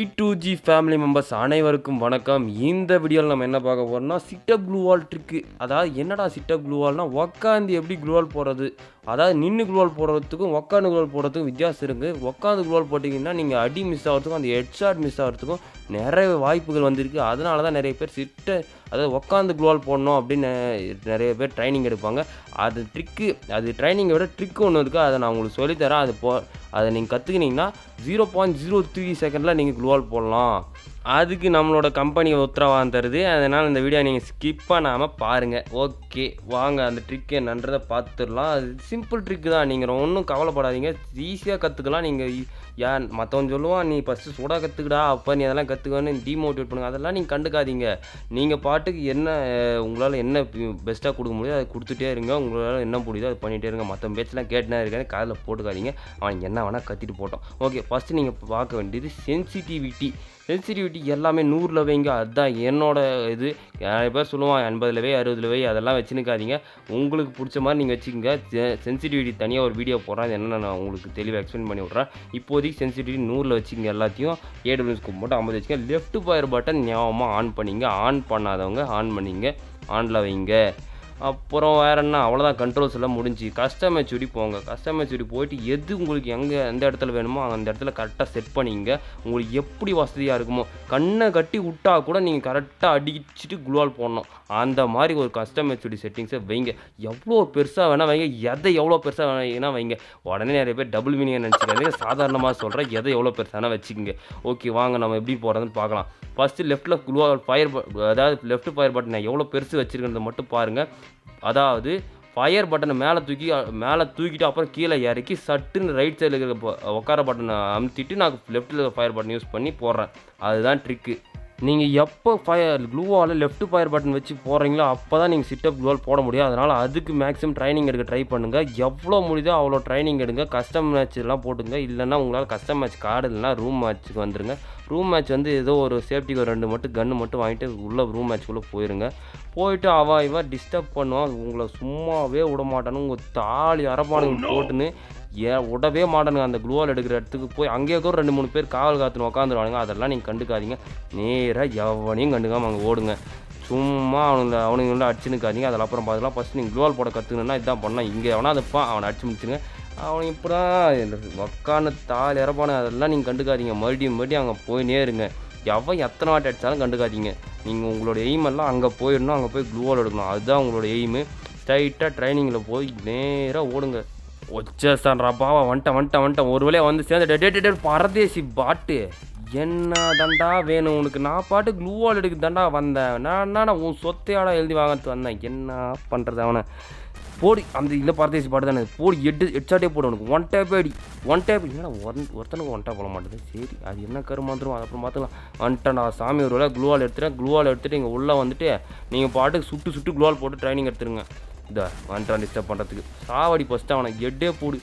two G family members அனைவருக்கும் வணக்கம் இந்த வீடியோவில் நம்ம என்ன பார்க்க போகிறோம்னா சிட்டப் க்ளூவால் ட்ரிக்கு அதாவது என்னடா சிட்டப் க்ளூவால்னா உக்காந்து எப்படி க்ளூவால் போடுறது அதாவது நின்று க்ளூவால் போடுறதுக்கும் உக்காந்து க்ளூவால் போடுறதுக்கும் வித்தியாசம் இருக்குது உக்காந்து க்ளூவால் போட்டிங்கன்னா நீங்கள் அடி மிஸ் ஆகிறதுக்கும் அந்த ஹெட்ஷாட் மிஸ் ஆகிறதுக்கும் நிறைய வாய்ப்புகள் வந்திருக்கு அதனால தான் நிறைய பேர் சிட்ட அதாவது உக்காந்து க்ளூவால் போடணும் அப்படின்னு நிறைய பேர் ட்ரைனிங் எடுப்பாங்க அது ட்ரிக்கு அது ட்ரைனிங்கை விட ட்ரிக்கு ஒன்று இருக்குது அதை நான் உங்களுக்கு சொல்லித்தரேன் அது போ அதை நீங்கள் கற்றுக்கினீங்கன்னா ஜீரோ பாயிண்ட் ஜீரோ த்ரீ செகண்டில் நீங்கள் க்ளூவால் போடலாம் அதுக்கு நம்மளோட கம்பெனி உத்தரவாதம் தருது அதனால் இந்த வீடியோ நீங்கள் ஸ்கிப் பண்ணாமல் பாருங்கள் ஓகே வாங்க அந்த ட்ரிக் என்னன்றதை பார்த்துடலாம் அது சிம்பிள் ட்ரிக்கு தான் நீங்கள் ஒன்றும் கவலைப்படாதீங்க ஈஸியாக கற்றுக்கலாம் நீங்கள் ஏன் மற்றவன் சொல்லுவான் நீ ஃபஸ்ட்டு சுடா கற்றுக்கடா அப்போ நீ அதெல்லாம் கற்றுக்கன்னு டிமோட்டிவேட் பண்ணுங்க அதெல்லாம் நீங்கள் கண்டுக்காதீங்க நீங்கள் பாட்டுக்கு என்ன அஹ், உங்களால் என்ன பெஸ்ட்டாக கொடுக்க முடியுதோ அதை கொடுத்துட்டே இருங்க உங்களால் என்ன முடியுதோ அதை பண்ணிகிட்டே இருங்க மற்ற பேச்செலாம் கேட்டுனா இருக்காது காதில் போட்டுக்காதீங்க அவன் என்ன வேணால் கத்திட்டு போட்டோம் ஓகே ஃபஸ்ட்டு நீங்கள் பார்க்க வேண்டியது சென்சிட்டிவிட்டி சென்சிட்டிவிட்டி எல்லாமே நூறில் வைங்க அதுதான் என்னோட இது நிறைய பேர் சொல்லுவான் எண்பதுல வை அறுபதுல வை அதெல்லாம் வச்சுருக்காதீங்க உங்களுக்கு பிடிச்ச மாதிரி நீங்கள் வச்சுக்கோங்க சென்சிட்டிவிட்டி தனியாக ஒரு வீடியோ போடுறேன் அது என்னென்ன நான் உங்களுக்கு தெளிவாக எக்ஸ்பிளைன் பண்ணி விட்றேன் இப்போதைக்கு சென்சிட்டிவிட்டி நூறில் வச்சுக்கோங்க எல்லாத்தையும் ஏடபிள்யூஎஸ் மட்டும் ஐம்பது வச்சுக்கோங்க லெஃப்ட் ஃபயர் பட்டன் ஞாபகமாக ஆன் பண்ணிங்க ஆன் பண்ணாதவங்க ஆன் பண்ணிங்க ஆனில் வைங்க அப்புறம் வேற என்ன அவ்வளோதான் கண்ட்ரோல்ஸ் எல்லாம் முடிஞ்சு கஸ்டம் மெச்சூரி போங்க கஸ்டம் மெச்சூரி போயிட்டு எது உங்களுக்கு எங்கே எந்த இடத்துல வேணுமோ அந்த இடத்துல கரெக்டாக செட் பண்ணிங்க உங்களுக்கு எப்படி வசதியாக இருக்குமோ கண்ணை கட்டி விட்டா கூட நீங்கள் கரெக்டாக அடிச்சிட்டு குளோவால் போடணும் அந்த மாதிரி ஒரு கஸ்டம் மெச்சூரி செட்டிங்ஸை வைங்க எவ்வளோ பெருசாக வேணால் வைங்க எதை எவ்வளோ பெருசாக வேணா வைங்க உடனே நிறைய பேர் டபுள் மீனிங் நினச்சிக்காதீங்க சாதாரணமாக சொல்கிறேன் எதை எவ்வளோ பெருசானா வச்சுக்கோங்க ஓகே வாங்க நம்ம எப்படி போகிறதுன்னு பார்க்கலாம் ஃபஸ்ட்டு லெஃப்ட்டில் குளோவால் ஃபயர் அதாவது லெஃப்ட் ஃபயர் பட்டன் நான் எவ்வளோ பெருசு வச்சுருக்கிறத மட்டும் பாருங்கள் அதாவது ஃபயர் பட்டனை மேலே தூக்கி மேலே தூக்கிட்டு அப்புறம் கீழே இறக்கி சட்டுன்னு ரைட் சைடில் இருக்கிற ப- உட்கார பட்டனை அமுத்திட்டு நான் லெஃப்ட்டில் ஃபயர் பட்டன் யூஸ் பண்ணி போடுறேன் அதுதான் ட்ரிக்கு நீங்கள் எப்போ fire gloo wall left fire button வச்சு போடுறீங்களோ அப்போ தான் நீங்கள் சிட்டப் க்ளூவால் போட முடியும் அதனால் அதுக்கு மேக்ஸிமம் ட்ரைனிங் எடுக்க ட்ரை பண்ணுங்கள் எவ்வளோ முடியுதோ அவ்வளோ ட்ரைனிங் எடுங்க கஸ்டம் மேட்ச் எல்லாம் போட்டுங்க இல்லைன்னா உங்களால் கஸ்டம் மேட்ச் கார்டு இல்லைனா ரூம் மேட்ச்சுக்கு வந்துருங்க ரூம் மேட்ச் வந்து ஏதோ ஒரு சேஃப்டிக்கு ஒரு ரெண்டு மட்டும் கன்று மட்டும் வாங்கிட்டு உள்ளே ரூம் மேட்ச்குள்ளே போயிருங்க போயிட்டு அவன் இவன் டிஸ்டர்ப் பண்ணுவான் உங்களை சும்மாவே விட மாட்டானு உங்கள் தாலி அரப்பானுங்க போட்டுன்னு ஏன் விடவே மாட்டானுங்க அந்த க்ளூவால் எடுக்கிற இடத்துக்கு போய் அங்கேயே கூட ரெண்டு மூணு பேர் காவல் காத்துன்னு உட்காந்துருவானுங்க அதெல்லாம் நீங்கள் கண்டுக்காதீங்க நேராக எவனையும் கண்டுக்காமல் அங்கே ஓடுங்க சும்மா அவனுங்களை அவனுங்களை அடிச்சுனுக்காதீங்க அதில் அப்புறம் பார்த்துக்கலாம் ஃபஸ்ட் நீங்கள் க்ளூவால் போட கற்றுக்கணுன்னா இதான் பண்ணால் இங்கே எவனா அதைப்பான் அவனை அடிச்சு முடிச்சுங்க அவன் இப்போ தான் உக்கான தால் இறப்பானு அதெல்லாம் நீங்கள் கண்டுக்காதீங்க மறுபடியும் மறுபடியும் அங்கே போயினே இருங்க எவன் எத்தனை வாட்டி அடித்தாலும் கண்டுக்காதீங்க நீங்கள் உங்களோட எய்ம் எல்லாம் அங்கே போயிடணும் அங்கே போய் க்ளூவால் எடுக்கணும் அதுதான் உங்களோட எய்மு ஸ்ட்ரைட்டாக ட்ரைனிங்கில் போய் நேராக ஓடுங்க ஒச்சேசான்ரா பாவா வந்துட்டேன் வந்துட்டேன் வந்துட்டேன் ஒரு வேளையா வந்து சேர்ந்து டே, டே, டே, டே, பரதேசி பாட்டு என்ன தண்டா வேணும் உனக்கு நான் பாட்டு க்ளூவால் எடுக்க தண்டா வந்தேன் நான் என்னடா உன் சொத்தையாடா எழுதி வாங்கத்து வந்தேன் என்ன பண்ணுறது அவனை போடி அந்த இல்லை பரதேசி பாட்டு தானே போடி எட்டு எட்சாட்டே போடு உனக்கு ஒன் டேப் அடி ஒன் டேப் என்னடா ஒன் ஒருத்தனுக்கு ஒன் டேப் போட மாட்டேது சரி அது என்ன கருமாந்துரும் அது அப்புறம் பார்த்துக்கலாம் வந்துட்டேன்டா சாமி ஒரு வேளை க்ளூவால் எடுத்துட்டேன் க்ளூவால் எடுத்துட்டு இங்கே உள்ளே வந்துட்டு நீங்கள் பாட்டுக்கு சுட்டு சுட்டு க்ளூவால் போட்டு ட்ரைனிங் எடுத்துருங்க இதா வந்துட்டான் டிஸ்டர்ப் பண்ணுறதுக்கு சாவடி ஃபஸ்ட்டு அவனை எட்டே போடு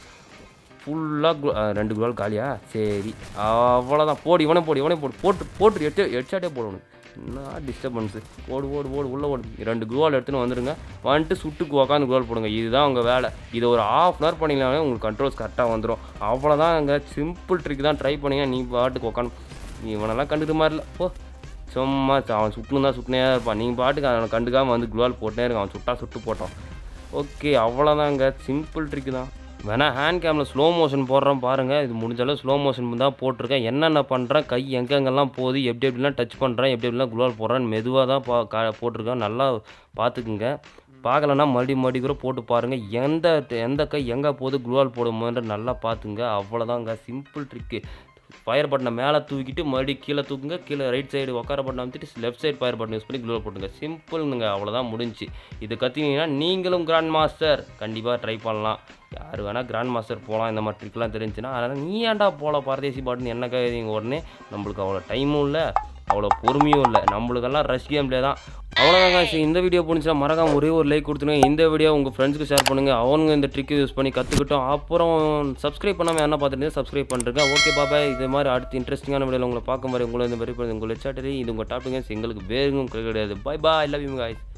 ஃபுல்லாக ரெண்டு குளால் காலியா சரி அவ்வளோதான் போடு இவனே போடு இவனே போடு போட்டு போட்டு எட்டு ஹெட்ஷாட்டே போடணும் என்ன டிஸ்டர்பன்ஸு ஓடு ஓடு ஓடு உள்ளே ஓடு ரெண்டு குவால் எடுத்துன்னு வந்துடுங்க வந்துட்டு சுட்டுக்கு உக்காந்து குவால் போடுங்க இதுதான் உங்கள் வேலை இதை ஒரு ஆஃப் அன் ஹவர் பண்ணிங்கனாலே உங்களுக்கு கண்ட்ரோல்ஸ் கரெக்டாக வந்துடும் அவ்வளோதான் அங்கே சிம்பிள் ட்ரிக் தான் ட்ரை பண்ணிங்க நீ பாட்டுக்கு உக்காந்து நீ இவனெல்லாம் கண்டுக்கிற மாதிரி இல்லை போ சும்மா ச- அவன் சுட்டுன்னு தான் சுட்டுனே இருப்பான் நீங்கள் பாட்டுக்கு அவனை கண்டுக்காமல் வந்து குவால் போட்டே இருக்க அவன் சுட்டா சுட்டு போட்டான் ஓகே அவ்வளோதாங்க சிம்பிள் ட்ரிக் தான் வேணா ஹேண்ட் கேமில் ஸ்லோ மோஷன் போடுறேன் பாருங்கள் இது முடிஞ்ச அளவு ஸ்லோ மோஷன் தான் போட்டிருக்கேன் என்னென்ன பண்ணுறேன் கை எங்கெங்கெல்லாம் போகுது எப்படி எப்படிலாம் டச் பண்ணுறேன் எப்படி எப்படிலாம் குளோல் போடுறேன் மெதுவாக தான் பா கா போட்டிருக்கேன் நல்லா பார்த்துக்குங்க பார்க்கலன்னா மறுபடியும் மறுபடி கூட போட்டு பாருங்கள் எந்த எந்த கை எங்கே போகுது குளோல் போடும்போது நல்லா பார்த்துங்க அவ்வளோதாங்க சிம்பிள் ட்ரிக்கு ஃபயர் பட்டனை மேலே தூக்கிட்டு மறுபடியும் கீழே தூக்குங்க கீழே ரைட் சைடு உட்கார பட்டன் அமைச்சிட்டு left side fire button use பண்ணி க்ளோ போட்டுங்க சிம்பிள்ங்க அவ்வளோதான் முடிஞ்சு இது கற்றுக்கிங்கன்னா நீங்களும் கிராண்ட் மாஸ்டர் கண்டிப்பாக ட்ரை பண்ணலாம் யார் வேணால் கிராண்ட் மாஸ்டர் போகலாம் இந்த மாதிரி ட்ரிக்லாம் தெரிஞ்சுன்னா அதனால் நீ ஏன்டா போகல பரதேசி பாட்டுன்னு என்ன கேட்குறீங்க உடனே நம்மளுக்கு அவ்வளோ டைமும் இல்லை அவ்வளோ பொறுமையும் இல்லை நம்மளுக்கெல்லாம் ரஷ் கேம் தான் அவ்வளோதாங்க சரி இந்த வீடியோ பிடிச்சா மறக்காம ஒரே ஒரு லைக் கொடுத்துருங்க இந்த வீடியோ உங்கள் ஃப்ரெண்ட்ஸ்க்கு ஷேர் பண்ணுங்கள் அவனுங்க இந்த ட்ரிக் யூஸ் பண்ணி கற்றுக்கிட்டோம் அப்புறம் சப்ஸ்கிரைப் பண்ணாமல் என்ன பார்த்துட்டு சப்ஸ்கிரைப் பண்ணுறேங்க ஓகே பாபாய் இது மாதிரி அடுத்து இன்ட்ரெஸ்டிங்கான வீடியோவில் உங்களை பார்க்க மாதிரி உங்களை இந்த மாதிரி உங்களை சேட்டரி இது உங்கள் டாப்பிங்க எங்களுக்கு வேறுங்கும் கிடையாது bye bye love you guys